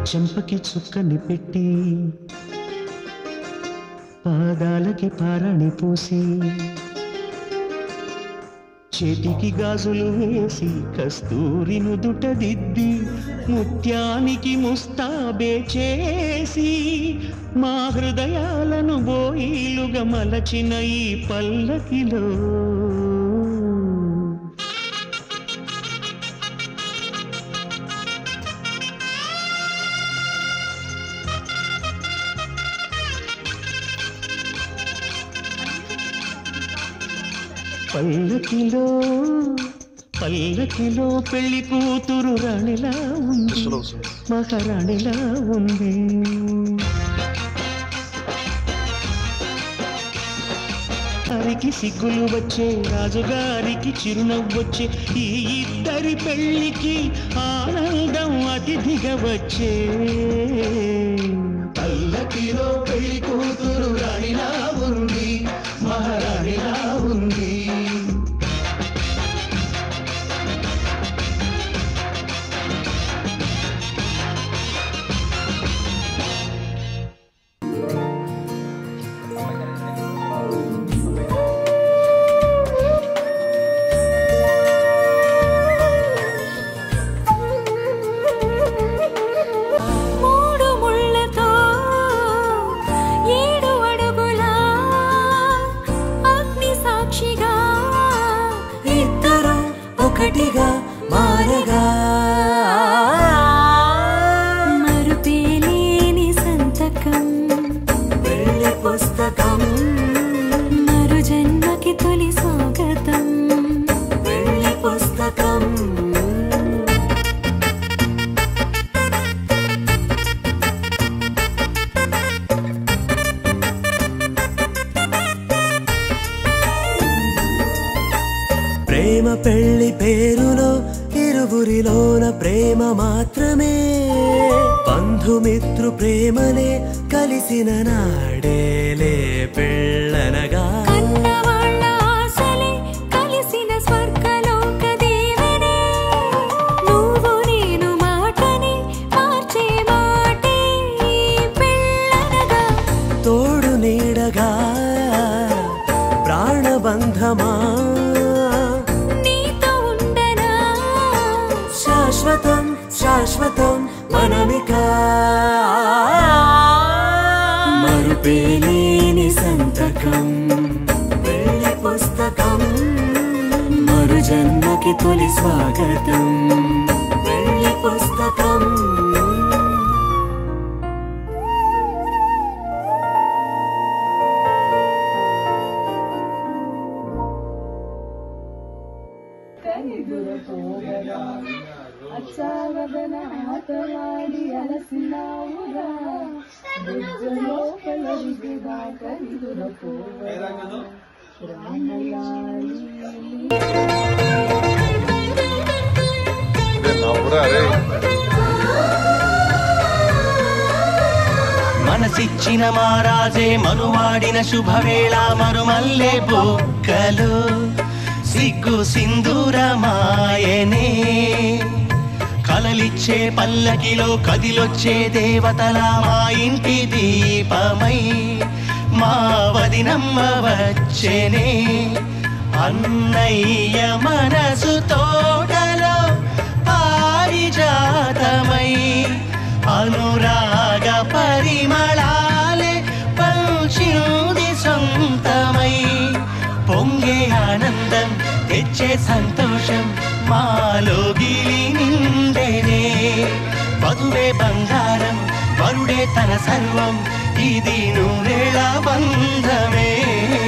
చెంపకి చుక్కని పెట్టి పాదాలకి పారాణి పూసి చేతికి గాజులు వేసి కస్తూరి నుదుట దిద్ది ముత్యానికి ముస్తాబే చేసి మా హృదయాలను బోయిలుగా మలచిన ఈ పల్లకిలో పల్లకిలో పల్లకిలో పెళ్లి కూతురు రాణిలా ఉంది మహారాణిలా ఉంది హరికి సిగ్గులు వచ్చే రాజుగారికి చిరునవ్వొచ్చే ఈ ఇద్దరి పెళ్లికి ఆనందం అతిథిగా వచ్చే పల్లకిలో పెళ్లి కూతురు రాణిలా ఉంది మహారాణిలా ఉంది మూడు ముళ్ళతో ఏడు అడుగుల అగ్ని సాక్షిగా ఇద్దరు ఒకటిగా మారగా మరుపేలేని సంతకం పెళ్లి పుస్తకం మరు జన్మకి తొలి స్వాగతం పెళ్లి పుస్తకం ప్రేమ పెళ్లి పేరులో ఇరువురిలోన ప్రేమ మాత్రమే బంధుమిత్రు ప్రేమలే కలిసిన నాడేలే పెళ్ళనగా కన్నవాళ్ళ ఆశలే కలిసిన స్వర్గలోక దేవనే నువ్వు నేను మాటని మార్చే మాటే పెళ్ళనగా తోడు నీడగా ప్రాణబంధమా నీతో ఉండనా శాశ్వతం శాశ్వతం మనమిక మరుపేలేని సంతకం పెళ్లి పుస్తకం మరు జన్మకి తొలి స్వాగతం పెళ్లి పుస్తకం అచ్చావదన ఆటలాడి అలసినావురా బుజ్జలో కలరిదిగా కరిదుర మనసిచ్చిన మారాజే మనువాడిన శుభవేళ మరుమల్లె బొక్కలు సిగ్గు సింధూరమాయనే కలలిచ్చే పల్లకిలో కదిలొచ్చే దేవతల మా ఇంటి దీపమై మా వదినమ్మ వచ్చేనే అన్నయ్య మనసు తోటలో పారిజాతమై అనురాగ పరిమళాలే పంచింది సొంతమై పొంగే ఆనందం తెచ్చే సంతోషం మాలో గిలి నిండేనే వధువే బంగారం వరుడే తన సర్వం ఇది నూరేళ బంధమే